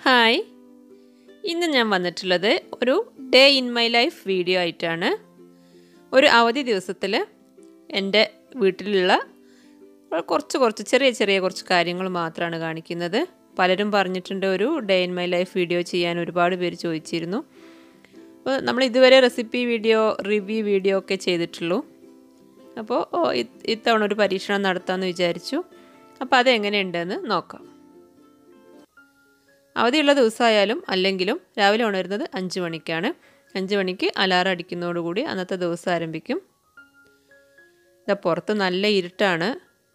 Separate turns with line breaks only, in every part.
hi ഇന്ന് ഞാൻ വന്നിട്ടുള്ളത് ഒരു day in my life video ആയിട്ടാണ് ഒരു അവധി ദിവസത്തിൽ എൻ്റെ വീട്ടിലുള്ള കുറച്ച് കുറച്ച് ചെറിയ ചെറിയ കുറച്ച് കാര്യങ്ങൾ മാത്രമാണ് കാണിക്കുന്നത് പലരും പറഞ്ഞിട്ടുണ്ട് ഒരു day in my life video ചെയ്യാൻ ഒരുപാട് പേര് ചോദിച്ചിരുന്നു അപ്പോൾ നമ്മൾ ഇതുവരെ റെസിപ്പി വീഡിയോ റിവ്യൂ വീഡിയോ ഒക്കെ ചെയ്തിട്ടുള്ളൂ അപ്പോൾ ഇത്തവണ ഒരു പരീക്ഷണം നടത്താമെന്ന് വിചാരിച്ചു അപ്പോൾ അതെങ്ങനെയുണ്ടെന്ന് നോക്കാം അവധിയുള്ള ദിവസമായാലും അല്ലെങ്കിലും രാവിലെ ഉണരുന്നത് അഞ്ച് മണിക്കാണ് അഞ്ച് മണിക്ക് അലാറം അടിക്കുന്നതോടുകൂടി അന്നത്തെ ദിവസം ആരംഭിക്കും ഇതാ പുറത്ത് നല്ല ഇരുട്ടാണ്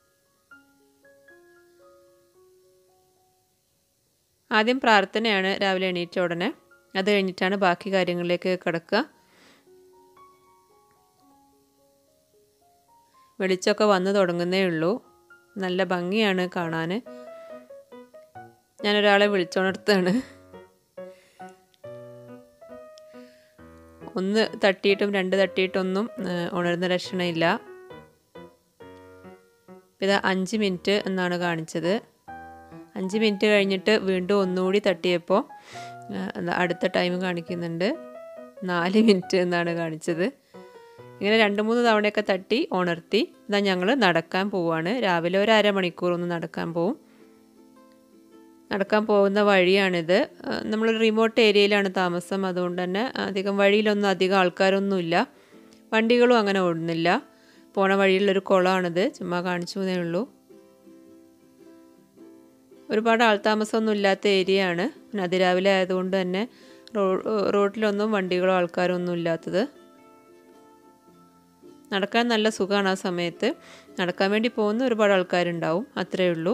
ആദ്യം പ്രാർത്ഥനയാണ് രാവിലെ എണീറ്റ ഉടനെ അത് കഴിഞ്ഞിട്ടാണ് ബാക്കി കാര്യങ്ങളിലേക്ക് കിടക്കുക വെളിച്ചമൊക്കെ വന്നു തുടങ്ങുന്നേ ഉള്ളൂ നല്ല ഭംഗിയാണ് കാണാൻ ഞാനൊരാളെ വിളിച്ചോണർത്താണ് ഒന്ന് തട്ടിയിട്ടും രണ്ട് തട്ടിയിട്ടൊന്നും ഉണരുന്ന ലക്ഷണമില്ല ഇത് അഞ്ച് മിനിറ്റ് എന്നാണ് കാണിച്ചത് അഞ്ച് മിനിറ്റ് കഴിഞ്ഞിട്ട് വീണ്ടും ഒന്നുകൂടി തട്ടിയപ്പോൾ അടുത്ത ടൈം കാണിക്കുന്നുണ്ട് നാല് മിനിറ്റ് എന്നാണ് കാണിച്ചത് ഇങ്ങനെ രണ്ട് മൂന്ന് തവണയൊക്കെ തട്ടി ഉണർത്തി ഇതാ ഞങ്ങൾ നടക്കാൻ പോവാണ് രാവിലെ ഒരു അരമണിക്കൂർ ഒന്ന് നടക്കാൻ പോവും നടക്കാൻ പോകുന്ന വഴിയാണിത് നമ്മൾ റിമോട്ട് ഏരിയയിലാണ് താമസം അതുകൊണ്ട് തന്നെ അധികം വഴിയിലൊന്നും അധികം ആൾക്കാരൊന്നുമില്ല വണ്ടികളും അങ്ങനെ ഓടുന്നില്ല പോണ വഴിയിലൊരു കുളമാണിത് ചുമ്മാ കാണിച്ചു എന്നേ ഉള്ളൂ ഒരുപാട് ആൾതാമസമൊന്നും ഇല്ലാത്ത ഏരിയ ആണ് പിന്നെ അതിരാവിലെ ആയതുകൊണ്ട് തന്നെ റോഡിലൊന്നും വണ്ടികളോ ആൾക്കാരോ ഒന്നും ഇല്ലാത്തത് നടക്കാൻ നല്ല സുഖമാണ് ആ സമയത്ത് നടക്കാൻ വേണ്ടി പോകുന്ന ഒരുപാട് ആൾക്കാരുണ്ടാവും അത്രയേ ഉള്ളൂ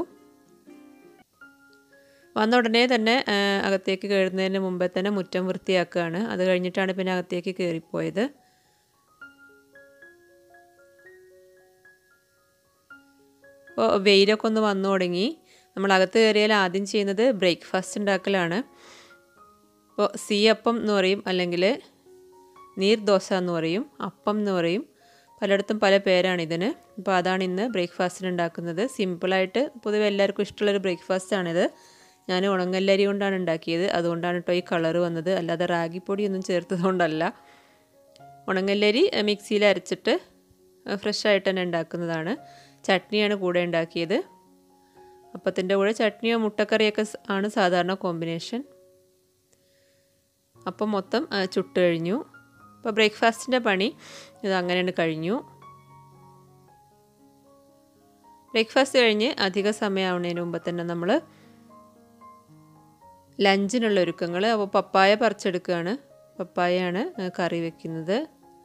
വന്ന ഉടനെ തന്നെ അകത്തേക്ക് കയറുന്നതിന് മുമ്പേ തന്നെ മുറ്റം വൃത്തിയാക്കുകയാണ് അത് കഴിഞ്ഞിട്ടാണ് പിന്നെ അകത്തേക്ക് കയറിപ്പോയത് അപ്പോൾ വെയിലൊക്കെ ഒന്ന് വന്നു തുടങ്ങി നമ്മൾ അകത്ത് കയറിയാൽ ആദ്യം ചെയ്യുന്നത് ബ്രേക്ക്ഫാസ്റ്റ് ഉണ്ടാക്കലാണ് ഇപ്പോൾ സീ അപ്പം എന്ന് പറയും അല്ലെങ്കിൽ നീർദോശ എന്ന് പറയും അപ്പം എന്ന് പറയും പലയിടത്തും പല പേരാണ് ഇതിന് അപ്പോൾ അതാണ് ഇന്ന് ബ്രേക്ക്ഫാസ്റ്റിന് ഉണ്ടാക്കുന്നത് സിമ്പിളായിട്ട് പൊതുവെ എല്ലാവർക്കും ഇഷ്ടമുള്ളൊരു ബ്രേക്ക്ഫാസ്റ്റാണിത് ഞാൻ ഉണങ്ങല്ലരി കൊണ്ടാണ് ഉണ്ടാക്കിയത് അതുകൊണ്ടാണ് കേട്ടോ ഈ കളറ് വന്നത് അല്ലാതെ റാഗിപ്പൊടിയൊന്നും ചേർത്തതുകൊണ്ടല്ല ഉണങ്ങല്ലരി മിക്സിയിൽ അരച്ചിട്ട് ഫ്രഷ് ആയിട്ട് തന്നെ ഉണ്ടാക്കുന്നതാണ് ചട്നിയാണ് കൂടെ ഉണ്ടാക്കിയത് അപ്പത്തിൻ്റെ കൂടെ ചട്നിയോ മുട്ടക്കറിയൊക്കെ ആണ് സാധാരണ കോമ്പിനേഷൻ അപ്പം മൊത്തം ചുട്ട് കഴിഞ്ഞു അപ്പോൾ ബ്രേക്ക്ഫാസ്റ്റിൻ്റെ പണി ഇത് അങ്ങനെയാണ് കഴിഞ്ഞു ബ്രേക്ക്ഫാസ്റ്റ് കഴിഞ്ഞ് അധിക സമയമാവുന്നതിന് മുമ്പ് തന്നെ നമ്മൾ ലഞ്ചിനുള്ള ഒരുക്കങ്ങൾ അപ്പോൾ പപ്പായ പറിച്ചെടുക്കുകയാണ് പപ്പായയാണ് കറി വെക്കുന്നത്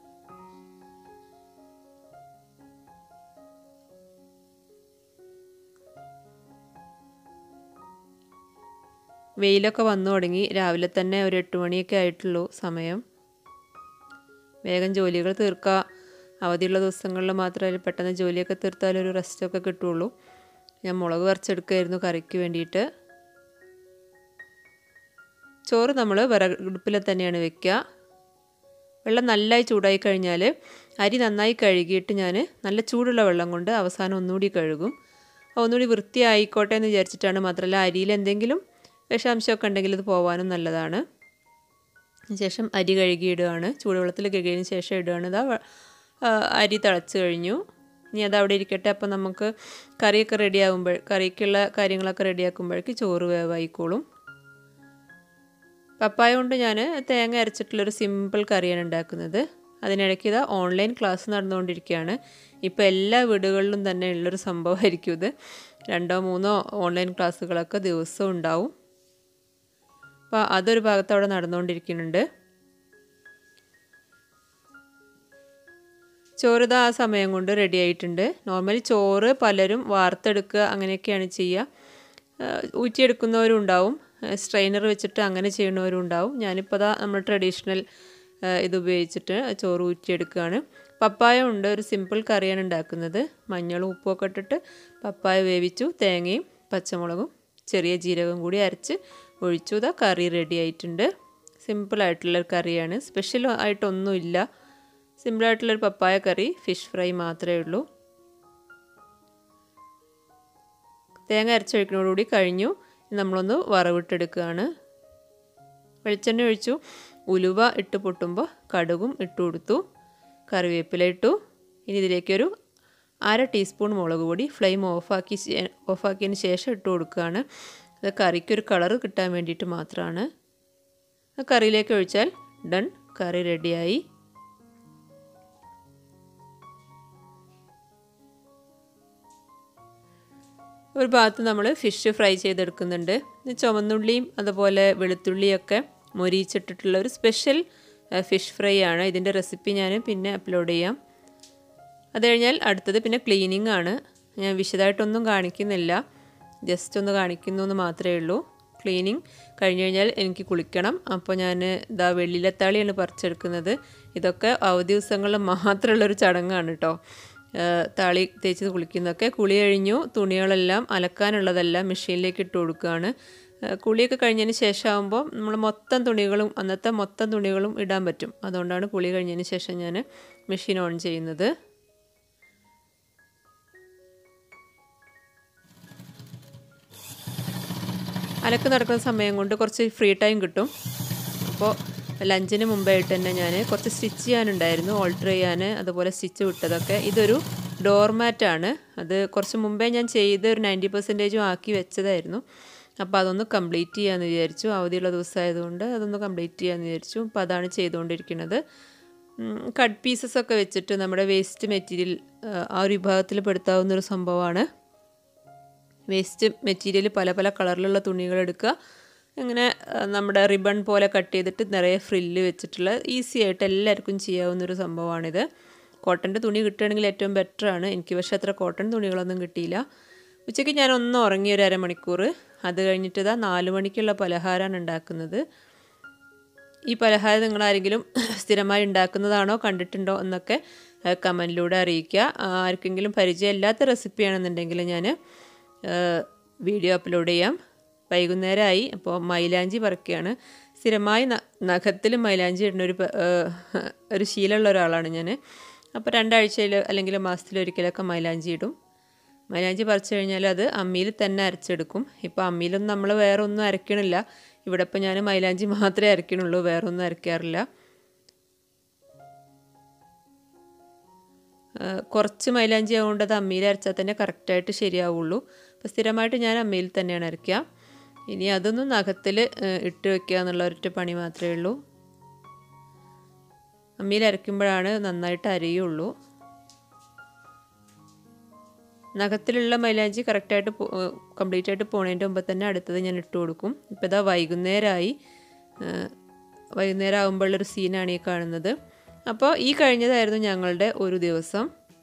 വെയിലൊക്കെ വന്നു തുടങ്ങി രാവിലെ തന്നെ ഒരു എട്ട് മണിയൊക്കെ ആയിട്ടുള്ളൂ സമയം വേഗം ജോലികൾ തീർക്കുക അവധിയുള്ള ദിവസങ്ങളിൽ മാത്രമല്ല പെട്ടെന്ന് ജോലിയൊക്കെ തീർത്താൽ ഒരു റെസ്റ്റൊക്കെ കിട്ടുള്ളൂ ഞാൻ മുളക് പറിച്ചെടുക്കുമായിരുന്നു കറിക്ക് വേണ്ടിയിട്ട് ചോറ് നമ്മൾ വിറകടുപ്പിൽ തന്നെയാണ് വെക്കുക വെള്ളം നന്നായി ചൂടായി കഴിഞ്ഞാൽ അരി നന്നായി കഴുകിയിട്ട് ഞാൻ നല്ല ചൂടുള്ള വെള്ളം കൊണ്ട് അവസാനം ഒന്നുകൂടി കഴുകും ഒന്നുകൂടി വൃത്തിയായിക്കോട്ടെ എന്ന് വിചാരിച്ചിട്ടാണ് മാത്രമല്ല അരിയിൽ എന്തെങ്കിലും വിഷാംശമൊക്കെ ഉണ്ടെങ്കിൽ ഇത് പോകാനും നല്ലതാണ് ശേഷം അരി കഴുകിയിടുകയാണ് ചൂടുവെള്ളത്തിൽ കഴുകിയതിന് ശേഷം ഇടുകയാണ് ഇതാ അരി തിളച്ച് കഴിഞ്ഞു ഇനി അത് അവിടെ ഇരിക്കട്ടെ അപ്പം നമുക്ക് കറിയൊക്കെ റെഡിയാകുമ്പോൾ കറിക്കുള്ള കാര്യങ്ങളൊക്കെ റെഡിയാക്കുമ്പോഴേക്ക് ചോറ് വേവായിക്കോളും പപ്പായ കൊണ്ട് ഞാൻ തേങ്ങ അരച്ചിട്ടുള്ളൊരു സിമ്പിൾ കറിയാണ് ഉണ്ടാക്കുന്നത് അതിനിടയ്ക്ക് ഇതാ ഓൺലൈൻ ക്ലാസ് നടന്നുകൊണ്ടിരിക്കുകയാണ് ഇപ്പോൾ എല്ലാ വീടുകളിലും തന്നെ ഉള്ളൊരു സംഭവമായിരിക്കും ഇത് രണ്ടോ മൂന്നോ ഓൺലൈൻ ക്ലാസ്സുകളൊക്കെ ദിവസവും ഉണ്ടാവും അപ്പോൾ അതൊരു ഭാഗത്ത് അവിടെ നടന്നുകൊണ്ടിരിക്കുന്നുണ്ട് ചോറ് ഇതാ ആ സമയം കൊണ്ട് റെഡി ആയിട്ടുണ്ട് നോർമലി ചോറ് പലരും വാർത്തെടുക്കുക അങ്ങനെയൊക്കെയാണ് ചെയ്യുക ഊറ്റിയെടുക്കുന്നവരും ഉണ്ടാവും സ്ട്രെയിനർ വെച്ചിട്ട് അങ്ങനെ ചെയ്യുന്നവരും ഉണ്ടാവും ഞാനിപ്പോൾ അതാ നമ്മൾ ട്രഡീഷണൽ ഇത് ഉപയോഗിച്ചിട്ട് ചോറ് ഊറ്റിയെടുക്കുകയാണ് പപ്പായ ഉണ്ട് ഒരു സിമ്പിൾ കറിയാണ് ഉണ്ടാക്കുന്നത് മഞ്ഞളും ഉപ്പുമൊക്കെ ഇട്ടിട്ട് പപ്പായ വേവിച്ചു തേങ്ങയും പച്ചമുളകും ചെറിയ ജീരകം കൂടി അരച്ച് ഒഴിച്ചു ഇതാ കറി റെഡി ആയിട്ടുണ്ട് സിമ്പിളായിട്ടുള്ളൊരു കറിയാണ് സ്പെഷ്യൽ ആയിട്ടൊന്നുമില്ല സിമ്പിളായിട്ടുള്ളൊരു പപ്പായ കറി ഫിഷ് ഫ്രൈ മാത്രമേ ഉള്ളൂ തേങ്ങ അരച്ചൊഴിക്കുന്നതോടുകൂടി കഴിഞ്ഞു നമ്മളൊന്ന് വറവിട്ടെടുക്കുകയാണ് വെളിച്ചെണ്ണ ഒഴിച്ചു ഉലുവ ഇട്ട് പൊട്ടുമ്പോൾ കടുകും ഇട്ട് കൊടുത്തു കറിവേപ്പില ഇട്ടു ഇനി ഇതിലേക്കൊരു അര ടീസ്പൂൺ മുളക് പൊടി ഫ്ലെയിം ഓഫാക്കി ഓഫാക്കിയതിന് ശേഷം ഇട്ട് കൊടുക്കുകയാണ് അത് കറിക്കൊരു കളറ് കിട്ടാൻ വേണ്ടിയിട്ട് മാത്രമാണ് കറിയിലേക്ക് ഒഴിച്ചാൽ ഡൺ കറി റെഡിയായി ഒരു ഭാഗത്ത് നമ്മൾ ഫിഷ് ഫ്രൈ ചെയ്തെടുക്കുന്നുണ്ട് ചുവന്നുള്ളിയും അതുപോലെ വെളുത്തുള്ളിയൊക്കെ മൊരിച്ചിട്ടിട്ടുള്ള ഒരു സ്പെഷ്യൽ ഫിഷ് ഫ്രൈ ആണ് ഇതിൻ്റെ റെസിപ്പി ഞാൻ പിന്നെ അപ്ലോഡ് ചെയ്യാം അത് കഴിഞ്ഞാൽ അടുത്തത് പിന്നെ ക്ലീനിങ് ആണ് ഞാൻ വിശദമായിട്ടൊന്നും കാണിക്കുന്നില്ല ജസ്റ്റ് ഒന്ന് കാണിക്കുന്നു എന്ന് മാത്രമേ ഉള്ളൂ ക്ലീനിങ് കഴിഞ്ഞ് കഴിഞ്ഞാൽ എനിക്ക് കുളിക്കണം അപ്പോൾ ഞാൻ ഇതാ വെള്ളിലത്താളിയാണ് പറിച്ചെടുക്കുന്നത് ഇതൊക്കെ അവധി ദിവസങ്ങളിൽ മാത്രമുള്ളൊരു ചടങ്ങാണ് കേട്ടോ താളി തേച്ച് കുളിക്കുന്നതൊക്കെ കുളി കഴിഞ്ഞു തുണികളെല്ലാം അലക്കാനുള്ളതെല്ലാം മെഷീനിലേക്ക് ഇട്ട് കൊടുക്കുകയാണ് കുളിയൊക്കെ കഴിഞ്ഞതിന് ശേഷമാകുമ്പോൾ നമ്മൾ മൊത്തം തുണികളും അന്നത്തെ മൊത്തം തുണികളും ഇടാൻ പറ്റും അതുകൊണ്ടാണ് കുളി കഴിഞ്ഞതിന് ശേഷം ഞാൻ മെഷീൻ ഓൺ ചെയ്യുന്നത് അലക്ക് നടക്കുന്ന സമയം കൊണ്ട് കുറച്ച് ഫ്രീ ടൈം കിട്ടും അപ്പോൾ ലഞ്ചിന് മുമ്പായിട്ട് തന്നെ ഞാൻ കുറച്ച് സ്റ്റിച്ച് ചെയ്യാനുണ്ടായിരുന്നു ഓൾട്ടർ ചെയ്യാൻ അതുപോലെ സ്റ്റിച്ച് വിട്ടതൊക്കെ ഇതൊരു ഡോർമാറ്റാണ് അത് കുറച്ച് മുമ്പേ ഞാൻ ചെയ്ത് ഒരു നയൻറ്റി പെർസെൻറ്റേജും ആക്കി വെച്ചതായിരുന്നു അപ്പോൾ അതൊന്ന് കംപ്ലീറ്റ് ചെയ്യാമെന്ന് വിചാരിച്ചു അവധിയുള്ള ദിവസമായതുകൊണ്ട് അതൊന്ന് കംപ്ലീറ്റ് ചെയ്യാമെന്ന് വിചാരിച്ചു അപ്പോൾ അതാണ് ചെയ്തുകൊണ്ടിരിക്കുന്നത് കട്ട് പീസസ് ഒക്കെ വെച്ചിട്ട് നമ്മുടെ വേസ്റ്റ് മെറ്റീരിയൽ ആ ഒരു വിഭാഗത്തിൽ പെടുത്താവുന്ന ഒരു സംഭവമാണ് വേസ്റ്റ് മെറ്റീരിയൽ പല പല കളറിലുള്ള തുണികൾ എടുക്കുക ഇങ്ങനെ നമ്മുടെ റിബൺ പോലെ കട്ട് ചെയ്തിട്ട് നിറയെ ഫ്രില്ല് വെച്ചിട്ടുള്ള ഈസി ആയിട്ട് എല്ലാവർക്കും ചെയ്യാവുന്നൊരു സംഭവമാണിത് കോട്ടൻ്റെ തുണി കിട്ടുകയാണെങ്കിൽ ഏറ്റവും ബെറ്ററാണ് എനിക്ക് പക്ഷേ അത്ര കോട്ടൺ തുണികളൊന്നും കിട്ടിയില്ല ഉച്ചയ്ക്ക് ഞാൻ ഒന്ന് ഉറങ്ങി ഒരു അരമണിക്കൂർ അത് കഴിഞ്ഞിട്ട് ഇതാ നാല് മണിക്കുള്ള പലഹാരമാണ് ഉണ്ടാക്കുന്നത് ഈ പലഹാരം നിങ്ങൾ ആരെങ്കിലും സ്ഥിരമായി ഉണ്ടാക്കുന്നതാണോ കണ്ടിട്ടുണ്ടോ എന്നൊക്കെ കമൻറ്റിലൂടെ അറിയിക്കുക ആർക്കെങ്കിലും പരിചയമില്ലാത്ത റെസിപ്പിയാണെന്നുണ്ടെങ്കിൽ ഞാൻ വീഡിയോ അപ്ലോഡ് ചെയ്യാം വൈകുന്നേരമായി അപ്പോൾ മൈലാഞ്ചി പറിക്കുകയാണ് സ്ഥിരമായി നഖത്തിൽ മൈലാഞ്ചി ഇടുന്ന ഒരു ഒരു ശീലമുള്ള ഒരാളാണ് ഞാൻ അപ്പോൾ രണ്ടാഴ്ചയിൽ അല്ലെങ്കിൽ മാസത്തിൽ ഒരിക്കലൊക്കെ മൈലാഞ്ചി ഇടും മൈലാഞ്ചി പറിച്ചു കഴിഞ്ഞാൽ അത് അമ്മിയിൽ തന്നെ അരച്ചെടുക്കും ഇപ്പോൾ അമ്മിയിലൊന്നും നമ്മൾ വേറെ ഒന്നും അരക്കണില്ല ഇവിടെ ഇപ്പോൾ ഞാൻ മൈലാഞ്ചി മാത്രമേ അരക്കണുള്ളൂ വേറെ ഒന്നും അരക്കാറില്ല കുറച്ച് മൈലാഞ്ചി ആവുകൊണ്ട് അത് അമ്മിയിൽ അരച്ചാൽ തന്നെ കറക്റ്റായിട്ട് ശരിയാവുള്ളൂ അപ്പോൾ സ്ഥിരമായിട്ട് ഞാൻ അമ്മിയിൽ തന്നെയാണ് അരയ്ക്കുക ഇനി അതൊന്നും നഖത്തിൽ ഇട്ട് വെക്കുക എന്നുള്ള ഒരൊറ്റ പണി മാത്രമേ ഉള്ളൂ അമ്മിയിൽ അരയ്ക്കുമ്പോഴാണ് നന്നായിട്ട് അരയുള്ളൂ നഖത്തിലുള്ള മൈലാഞ്ചി കറക്റ്റായിട്ട് കംപ്ലീറ്റ് ആയിട്ട് പോണതിൻ്റെ മുമ്പ് തന്നെ അടുത്തത് ഞാൻ ഇട്ട് കൊടുക്കും ഇപ്പോൾ ഇതാ വൈകുന്നേരമായി വൈകുന്നേരം ആകുമ്പോഴുള്ളൊരു സീനാണ് ഈ കാണുന്നത് അപ്പോൾ ഈ കഴിഞ്ഞതായിരുന്നു ഞങ്ങളുടെ ഒരു ദിവസം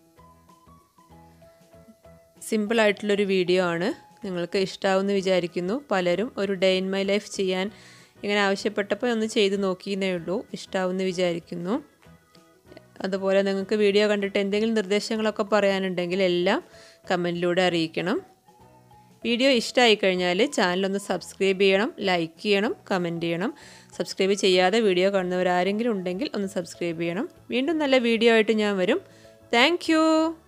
സിമ്പിളായിട്ടുള്ളൊരു വീഡിയോ ആണ് നിങ്ങൾക്ക് ഇഷ്ടമാവുമെന്ന് വിചാരിക്കുന്നു പലരും ഒരു ഡേ ഇൻ മൈ ലൈഫ് ചെയ്യാൻ ഇങ്ങനെ ആവശ്യപ്പെട്ടപ്പോൾ ഒന്ന് ചെയ്ത് നോക്കിയെന്നേ ഉള്ളൂ ഇഷ്ടമാവുമെന്ന് വിചാരിക്കുന്നു അതുപോലെ നിങ്ങൾക്ക് വീഡിയോ കണ്ടിട്ട് എന്തെങ്കിലും നിർദ്ദേശങ്ങളൊക്കെ പറയാനുണ്ടെങ്കിൽ എല്ലാം കമൻറ്റിലൂടെ അറിയിക്കണം വീഡിയോ ഇഷ്ടമായി കഴിഞ്ഞാൽ ചാനലൊന്ന് സബ്സ്ക്രൈബ് ചെയ്യണം ലൈക്ക് ചെയ്യണം കമൻറ്റ് ചെയ്യണം സബ്സ്ക്രൈബ് ചെയ്യാതെ വീഡിയോ കാണുന്നവരാരെങ്കിലും ഉണ്ടെങ്കിൽ ഒന്ന് സബ്സ്ക്രൈബ് ചെയ്യണം വീണ്ടും നല്ല വീഡിയോ ആയിട്ട് ഞാൻ വരും താങ്ക്